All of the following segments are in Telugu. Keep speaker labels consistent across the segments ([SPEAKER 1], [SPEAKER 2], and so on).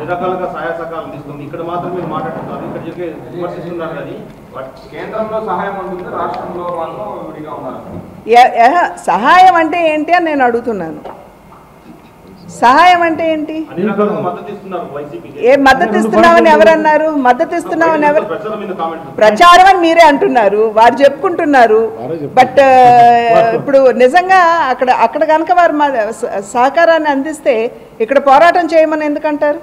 [SPEAKER 1] అన్ని రకాలుగా సహాయ సహకారాలు తీసుకుంది ఇక్కడ మాత్రం మీరు మాట్లాడుతున్నారు ఇక్కడ జరిగే విమర్శిస్తున్నారు కానీ వాటి
[SPEAKER 2] కేంద్రంలో సహాయం ఉంటుంది రాష్ట్రంలో మాత్రం విడిగా ఉన్నారు
[SPEAKER 3] ఎ- ఎహ, సహాయం అంటే ఏంటి అని నేను అడుగుతున్నాను సహాయం అంటే ఏంటి
[SPEAKER 1] అన్ని రకాలుగా మద్దతు ఇస్తున్నారు వైసీపీకి
[SPEAKER 3] ఏ మద్దతు ఇస్తున్నామని ఎవరన్నారు మద్దతు ఇస్తున్నామని ఎవరు
[SPEAKER 1] ప్రచారం మీద కామెంట్
[SPEAKER 3] ప్రచారం అని మీరే అంటున్నారు వారు చెప్పుకుంటున్నారు బట్ ఇప్పుడు నిజంగా అక్కడ అక్కడ కనుక వారు మా స- సహకారాన్ని అందిస్తే ఇక్కడ పోరాటం చేయమని ఎందుకంటారు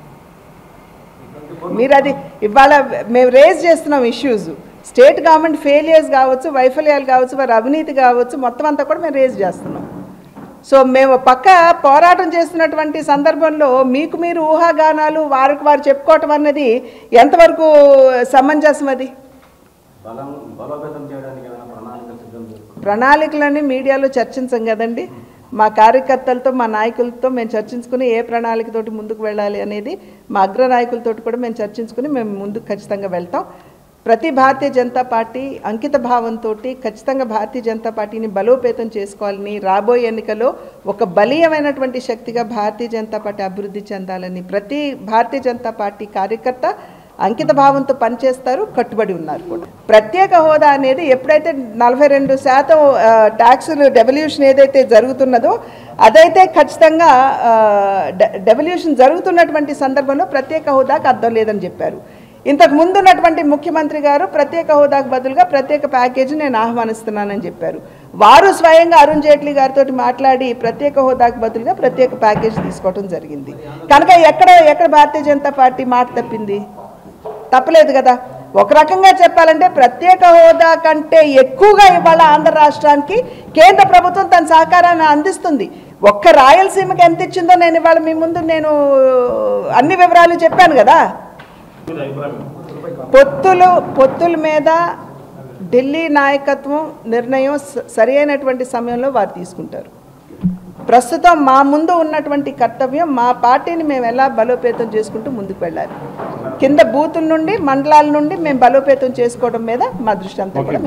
[SPEAKER 3] మీరు అది ఇవాళ మేము రేజ్ చేస్తున్నాం ఇష్యూస్ స్టేట్ గవర్నమెంట్ ఫెయిలియర్స్ కావచ్చు వైఫల్యాలు కావచ్చు వారి అవినీతి కావచ్చు మొత్తం అంతా కూడా మేము రేజ్ చేస్తున్నాం సో మేము పక్క పోరాటం చేస్తున్నటువంటి సందర్భంలో మీకు మీరు ఊహాగానాలు వారికి వారు చెప్పుకోవటం అన్నది ఎంతవరకు సమంజసం అది
[SPEAKER 4] బలం బలోపేతం చేయడానికి ఏమైనా ప్రణాళిక సిద్ధం చేసుకో
[SPEAKER 3] ప్రణాళికలన్నీ మీడియాలో చర్చించం కదండి మా కార్యకర్తలతో మా నాయకులతో మేము చర్చించుకుని ఏ ప్రణాళికతోటి ముందుకు వెళ్ళాలి అనేది మా అగ్ర నాయకులతో కూడా మేము చర్చించుకుని మేము ముందుకు ఖచ్చితంగా వెళ్తాం ప్రతి భారతీయ జనతా పార్టీ అంకిత భావంతో ఖచ్చితంగా భారతీయ జనతా పార్టీని బలోపేతం చేసుకోవాలని రాబోయే ఎన్నికల్లో ఒక బలీయమైనటువంటి శక్తిగా భారతీయ జనతా పార్టీ అభివృద్ధి చెందాలని ప్రతి భారతీయ జనతా పార్టీ కార్యకర్త అంకిత భావంతో పనిచేస్తారు కట్టుబడి ఉన్నారు కూడా ప్రత్యేక హోదా అనేది ఎప్పుడైతే నలభై రెండు శాతం ఆ, ట్యాక్సులు డెవల్యూషన్ ఏదైతే జరుగుతున్నదో అదైతే ఖచ్చితంగా ఆ, డె- డెవల్యూషన్ జరుగుతున్నటువంటి సందర్భంలో ప్రత్యేక హోదాకు అర్థం లేదని చెప్పారు ఇంతకు ముందు ఉన్నటువంటి ముఖ్యమంత్రి గారు ప్రత్యేక హోదాకు బదులుగా ప్రత్యేక ప్యాకేజీ నేను ఆహ్వానిస్తున్నానని చెప్పారు వారు స్వయంగా అరుణ్ జైట్లీ గారితో మాట్లాడి ప్రత్యేక హోదాకు బదులుగా ప్రత్యేక ప్యాకేజీ తీసుకోవడం జరిగింది కనుక ఎక్కడ ఎక్కడ భారతీయ జనతా పార్టీ మాట తప్పింది తప్పలేదు కదా ఒక రకంగా చెప్పాలంటే ప్రత్యేక హోదా కంటే ఎక్కువగా ఇవాళ ఆంధ్ర రాష్ట్రానికి కేంద్ర ప్రభుత్వం తన సహకారాన్ని అందిస్తుంది ఒక్క రాయలసీమకి ఎంత ఇచ్చిందో నేను ఇవాళ మీ ముందు నేను అన్ని వివరాలు చెప్పాను కదా
[SPEAKER 1] మీద అభిప్రాయం
[SPEAKER 3] పొత్తులు పొత్తుల మీద ఢిల్లీ నాయకత్వం నిర్ణయం స- సరి అయినటువంటి సమయంలో వారు తీసుకుంటారు ప్రస్తుతం మా ముందు ఉన్నటువంటి కర్తవ్యం మా పార్టీని మేము ఎలా బలోపేతం చేసుకుంటూ ముందుకు వెళ్ళాలి కింద బూతుల నుండి మండలాల నుండి మేము బలోపేతం చేసుకోవడం మీద మా దృష్టి అంతా కూడా